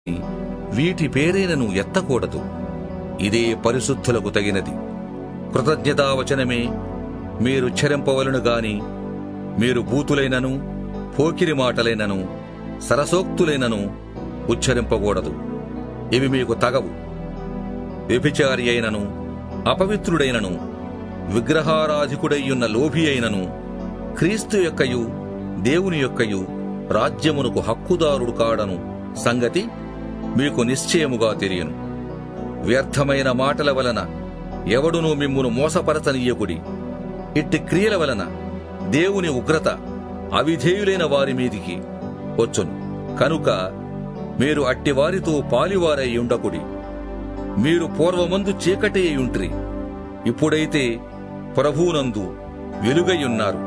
వీటి పేరైనను ఎత్తకూడదు ఇదే పరిశుద్ధులకు తగినది కృతజ్ఞతావచనమే మీరు చెరింపవలను గాని మీరు బూతులైనను పోకిరి మాటలైనను సరసోక్తులైనను ఉచ్చరింపకూడదు ఇవి మీకు తగవు వ్యభిచారి అయినను అపవిత్రుడైనను విగ్రహారాధికుడయ్యున్న లోభి అయినను క్రీస్తు యొక్కయు దేవుని యొక్కయు రాజ్యమునకు హక్కుదారుడు కాడను సంగతి మీకు నిశ్చయముగా తెలియను వ్యర్థమైన మాటల వలన ఎవడునూ మిమ్మును మోసపరచనీయకుడి ఇట్టి క్రియల వలన దేవుని ఉగ్రత అవిధేయులైన వారి మీదికి వచ్చును కనుక మీరు అట్టి వారితో పాలివారై ఉండకుడి మీరు పూర్వమందు చీకటి అయ్యుంట్రి ఇప్పుడైతే ప్రభువునందు వెలుగయ్యున్నారు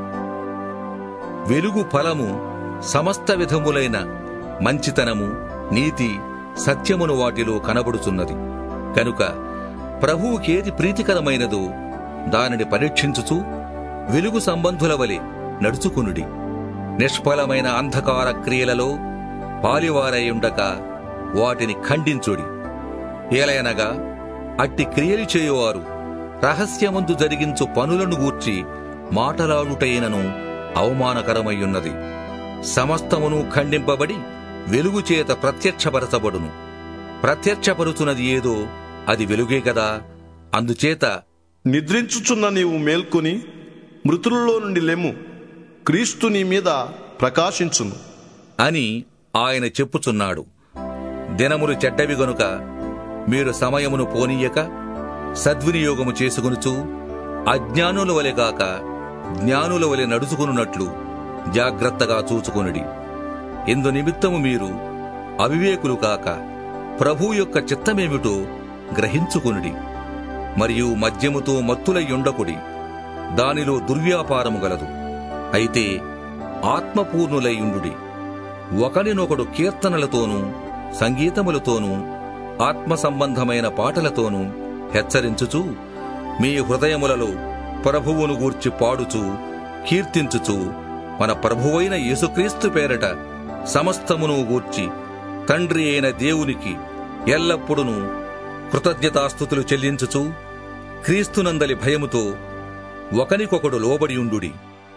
వెలుగు ఫలము సమస్త విధములైన మంచితనము నీతి సత్యమును వాటిలో కనబడుచున్నది కనుక ప్రభువుకేది ప్రీతికరమైనదో దానిని పరీక్షించుచు వెలుగు సంబంధుల వలె నడుచుకునుడి నిష్ఫలమైన అంధకార క్రియలలో పాలివారై ఉండక వాటిని ఖండించుడి ఏలయనగా అట్టి క్రియలు చేయువారు రహస్యమందు జరిగించు పనులను గూర్చి మాటలాడుటైనను అవమానకరమయ్యున్నది సమస్తమును ఖండింపబడి వెలుగు చేత ప్రత్యక్షపరచబడును ప్రత్యక్షపరుచున్నది ఏదో అది వెలుగే కదా అందుచేత నిద్రించుచున్న నీవు మేల్కొని మృతులలో నుండి లెమ్ము క్రీస్తు నీ మీద ప్రకాశించును అని ఆయన చెప్పుచున్నాడు దినములు చెడ్డవి గనుక మీరు సమయమును పోనీయక సద్వినియోగము చేసుకొనుచు అజ్ఞానుల వలె గాక జ్ఞానుల వలె నడుచుకున్నట్లు జాగ్రత్తగా చూచుకొనుడి ఇందు నిమిత్తము మీరు అవివేకులు కాక ప్రభు యొక్క చిత్తమేమిటో గ్రహించుకొనుడి మరియు మద్యముతో మత్తులయ్యుండకుడి దానిలో దుర్వ్యాపారము గలదు అయితే ఆత్మపూర్ణులయ్యుండుడి ఒకరినొకడు కీర్తనలతోనూ సంగీతములతోనూ ఆత్మ సంబంధమైన పాటలతోనూ హెచ్చరించుచు మీ హృదయములలో ప్రభువును గూర్చి పాడుచు కీర్తించుచు మన ప్రభువైన యేసుక్రీస్తు పేరట సమస్తమును గూర్చి తండ్రి అయిన దేవునికి ఎల్లప్పుడూ కృతజ్ఞతాస్థుతులు చెల్లించుచు క్రీస్తునందలి భయముతో ఒకనికొకడు లోబడియుండుడి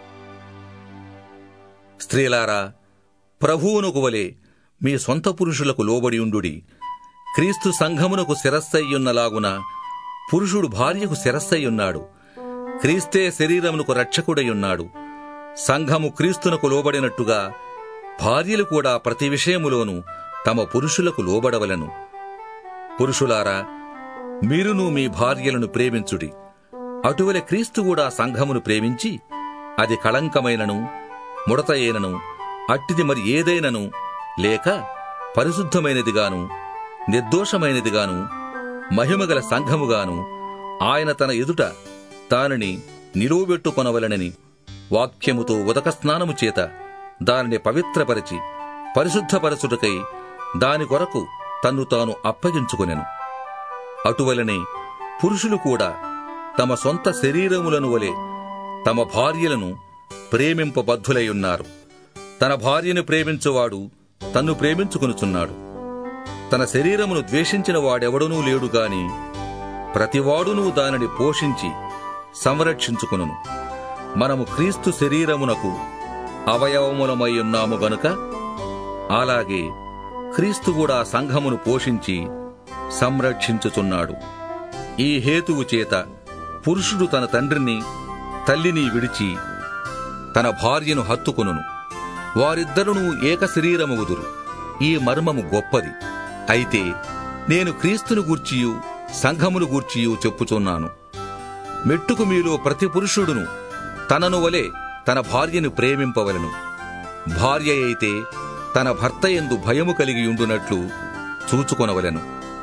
స్త్రీలారా ప్రభువునకు వలె మీ సొంత పురుషులకు లోబడియుండుడి క్రీస్తు సంఘమునకు శిరస్సయ్యున్నలాగున పురుషుడు భార్యకు శిరస్సయ్యున్నాడు క్రీస్తే శరీరమునకు రక్షకుడయ్యున్నాడు సంఘము క్రీస్తునకు లోబడినట్టుగా భార్యలు కూడా ప్రతి విషయములోనూ తమ పురుషులకు లోబడవలను పురుషులారా మీరును మీ భార్యలను ప్రేమించుడి అటువలే క్రీస్తు కూడా సంఘమును ప్రేమించి అది కళంకమైనను ముడతయేనను అట్టిది మరి ఏదైనను లేక పరిశుద్ధమైనదిగాను నిర్దోషమైనదిగాను మహిమగల సంఘముగాను ఆయన తన ఎదుట దానిని నిలువబెట్టుకొనవలనని వాక్యముతో ఉదక స్నానము చేత దానిని పవిత్రపరిచి పరిశుద్ధపరచుటకై దాని కొరకు తన్ను తాను అప్పగించుకొనెను అటువలనే పురుషులు కూడా తమ సొంత శరీరములను వలె తమ భార్యలను ప్రేమింపబద్ధులై ఉన్నారు తన భార్యను ప్రేమించువాడు తన్ను ప్రేమించుకొనుచున్నాడు తన శరీరమును ద్వేషించిన వాడెవడనూ లేడు గాని ప్రతివాడునూ దానిని పోషించి సంరక్షించుకును మనము క్రీస్తు శరీరమునకు అవయవములమై ఉన్నాము గనుక అలాగే క్రీస్తు కూడా సంఘమును పోషించి సంరక్షించుచున్నాడు ఈ హేతువు చేత పురుషుడు తన తండ్రిని తల్లిని విడిచి తన భార్యను హత్తుకొనును వారిద్దరును ఏక శరీరమగుదురు ఈ మర్మము గొప్పది అయితే నేను క్రీస్తును గూర్చియు సంఘమును గూర్చియు చెప్పుచున్నాను మెట్టుకు మీలో ప్రతి పురుషుడును తనను వలె తన భార్యను ప్రేమింపవలను భార్య అయితే తన భర్త ఎందు భయము కలిగి ఉండునట్లు చూచుకొనవలెను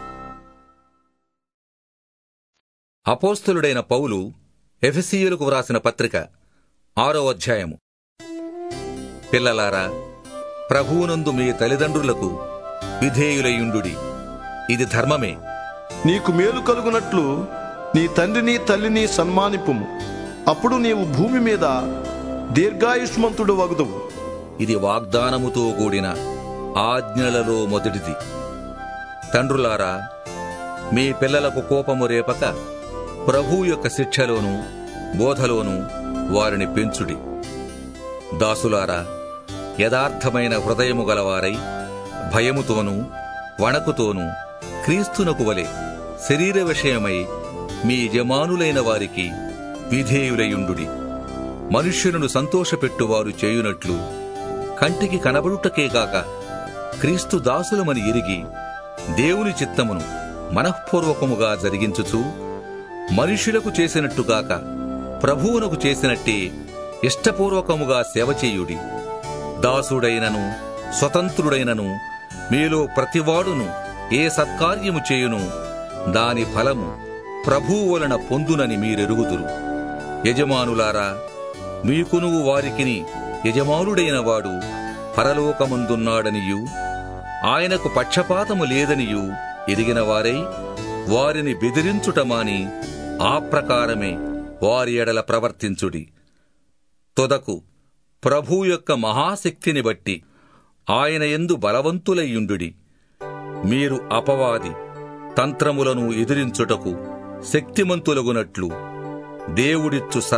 అపోస్తలుడైన పౌలు ఎఫెసీయులకు వ్రాసిన పత్రిక ఆరో అధ్యాయము పిల్లలారా ప్రభువునందు మీ తల్లిదండ్రులకు విధేయులయుండుడి ఇది ధర్మమే నీకు మేలు కలుగునట్లు నీ తండ్రిని తల్లిని సన్మానిపుము అప్పుడు నీవు భూమి మీద దీర్ఘాయుష్మంతుడు వగుదువు ఇది వాగ్దానముతో కూడిన ఆజ్ఞలలో మొదటిది తండ్రులారా మీ పిల్లలకు కోపము రేపక ప్రభు యొక్క శిక్షలోను బోధలోను వారిని పెంచుడి దాసులారా యథార్థమైన హృదయము గలవారై భయముతోనూ వణకుతోనూ క్రీస్తునకు వలె శరీర విషయమై మీ యజమానులైన వారికి విధేయులయుండుడి మనుష్యులను సంతోషపెట్టువారు చేయునట్లు కంటికి కనబడుటకే గాక క్రీస్తు దాసులమని ఎరిగి దేవుని చిత్తమును మనఃపూర్వకముగా జరిగించుచు మనుష్యులకు చేసినట్టుగాక ప్రభువునకు చేసినట్టే ఇష్టపూర్వకముగా సేవ చేయుడి దాసుడైనను స్వతంత్రుడైనను మీలో ప్రతివాడును ఏ సత్కార్యము చేయును దాని ఫలము ప్రభువు వలన పొందునని మీరెరుగుదురు యజమానులారా మీకును వారికిని యజమానుడైన వాడు పరలోకమందున్నాడనియు ఆయనకు పక్షపాతము లేదనియు ఎరిగిన వారై వారిని బెదిరించుటమాని ఆ ప్రకారమే వారి ఎడల ప్రవర్తించుడి తొదకు ప్రభు యొక్క మహాశక్తిని బట్టి ఆయన ఎందు బలవంతులయ్యుండుడి మీరు అపవాది తంత్రములను ఎదిరించుటకు శక్తిమంతులగునట్లు దేవుడిచ్చు